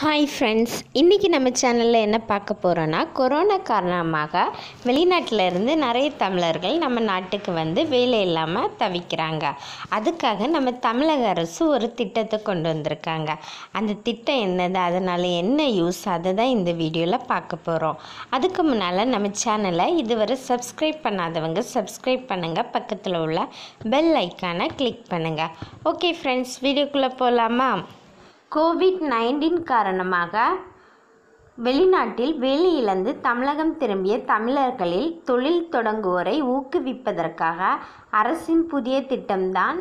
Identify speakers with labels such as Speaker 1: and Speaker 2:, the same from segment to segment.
Speaker 1: hi friends இன்றைக்கி நம்ம சேனலில் என்ன பார்க்க போகிறோன்னா கொரோனா காரணமாக வெளிநாட்டில் இருந்து நிறைய தமிழர்கள் நம்ம நாட்டுக்கு வந்து வேலை இல்லாமல் தவிக்கிறாங்க அதுக்காக நம்ம தமிழக அரசு ஒரு திட்டத்தை கொண்டு வந்திருக்காங்க அந்த திட்டம் என்னது அதனால் என்ன யூஸ் அதை தான் இந்த வீடியோவில் பார்க்க போகிறோம் அதுக்கு முன்னால் நம்ம சேனலை இதுவரை சப்ஸ்கிரைப் பண்ணாதவங்க சப்ஸ்கிரைப் பண்ணுங்கள் பக்கத்தில் உள்ள பெல் ஐக்கானை கிளிக் பண்ணுங்கள் ஓகே ஃப்ரெண்ட்ஸ் வீடியோக்குள்ளே போகலாமா கோவிட் நைன்டீன் காரணமாக வெளிநாட்டில் வேலை இழந்து தமிழகம் திரும்பிய தமிழர்களில் தொழில் தொடங்குவோரை ஊக்குவிப்பதற்காக அரசின் புதிய திட்டம்தான்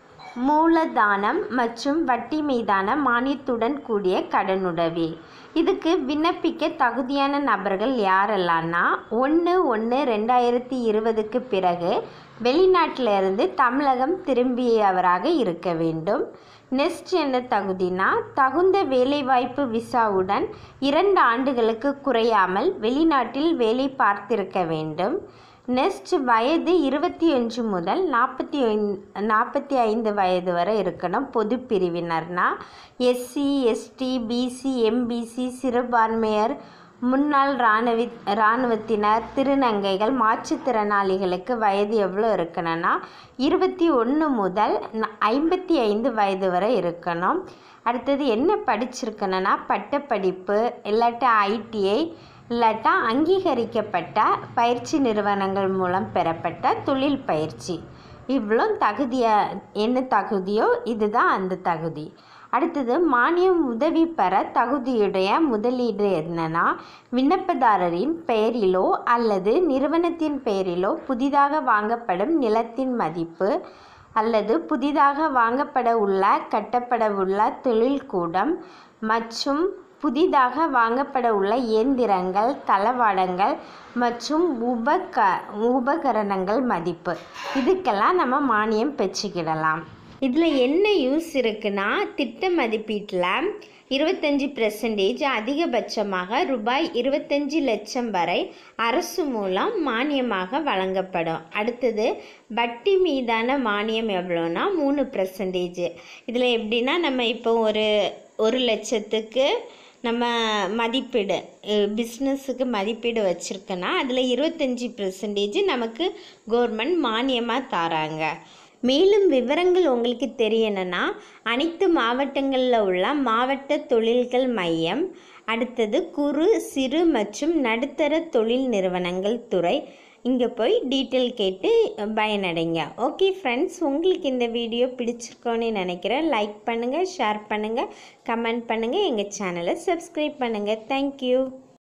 Speaker 1: மூலதானம் மற்றும் வட்டி மீதான மானியத்துடன் கூடிய கடனுதவி இதுக்கு விண்ணப்பிக்க தகுதியான நபர்கள் யாரெல்லாம்னா ஒன்று ஒன்று ரெண்டாயிரத்தி இருபதுக்கு பிறகு வெளிநாட்டில் இருந்து தமிழகம் திரும்பியவராக இருக்க வேண்டும் நெக்ஸ்ட் என்ன தகுதினா தகுந்த வேலைவாய்ப்பு விசாவுடன் இரண்டு ஆண்டுகளுக்கு குறையாமல் வெளிநாட்டில் வேலை பார்த்திருக்க வேண்டும் நெக்ஸ்ட் வயது இருபத்தி அஞ்சு முதல் நாற்பத்தி நாற்பத்தி ஐந்து வயது வரை இருக்கணும் பொது பிரிவினர்னா எஸ்சி எஸ்டி பிசி எம்பிசி சிறுபான்மையர் முன்னாள் இராணுவ இராணுவத்தினர் திருநங்கைகள் மாற்றுத்திறனாளிகளுக்கு வயது எவ்வளோ இருக்கணும்னா இருபத்தி ஒன்று முதல் ஐம்பத்தி ஐந்து வயது வரை இருக்கணும் அடுத்தது என்ன படிச்சிருக்கணும்னா பட்டப்படிப்பு இல்லாட்டி ஐடிஐ இல்லாட்டா அங்கீகரிக்கப்பட்ட பயிற்சி நிறுவனங்கள் மூலம் பெறப்பட்ட தொழில் பயிற்சி இவ்வளோ தகுதியா என்ன தகுதியோ இதுதான் அந்த தகுதி அடுத்தது மானியம் உதவி பெற தகுதியுடைய முதலீடு என்னன்னா விண்ணப்பதாரரின் பெயரிலோ அல்லது நிறுவனத்தின் பெயரிலோ புதிதாக வாங்கப்படும் நிலத்தின் மதிப்பு அல்லது புதிதாக வாங்கப்பட உள்ள கட்டப்பட உள்ள தொழில்கூடம் மற்றும் புதிதாக வாங்கப்பட உள்ள இயந்திரங்கள் தளவாடங்கள் மற்றும் உபக உபகரணங்கள் மதிப்பு இதுக்கெல்லாம் நம்ம மானியம் பெற்றுக்கிடலாம் இதில் என்ன யூஸ் இருக்குன்னா திட்ட மதிப்பீட்டில் இருபத்தஞ்சி பெர்சன்டேஜ் அதிகபட்சமாக ரூபாய் இருபத்தஞ்சி லட்சம் வரை அரசு மூலம் மானியமாக வழங்கப்படும் அடுத்தது வட்டி மீதான மானியம் எவ்வளோனா மூணு பெர்சன்டேஜ் இதில் எப்படின்னா நம்ம இப்போ ஒரு ஒரு லட்சத்துக்கு நம்ம மதிப்பீடு பிஸ்னஸுக்கு மதிப்பீடு வச்சுருக்கோன்னா அதில் இருபத்தஞ்சி பெர்சன்டேஜ் நமக்கு கவர்மெண்ட் மானியமாக தராங்க மேலும் விவரங்கள் உங்களுக்கு தெரியணும்னா அனைத்து மாவட்டங்களில் உள்ள மாவட்ட தொழில்கள் மையம் அடுத்தது குறு சிறு மற்றும் நடுத்தர தொழில் நிறுவனங்கள் துறை இங்கே போய் டீட்டெயில் கேட்டு பயனடைங்க ஓகே ஃப்ரெண்ட்ஸ் உங்களுக்கு இந்த வீடியோ பிடிச்சிருக்கோன்னு நினைக்கிறேன் லைக் பண்ணுங்கள் ஷேர் பண்ணுங்கள் கமெண்ட் பண்ணுங்கள் எங்கள் சேனலை சப்ஸ்கிரைப் பண்ணுங்கள் தேங்க்யூ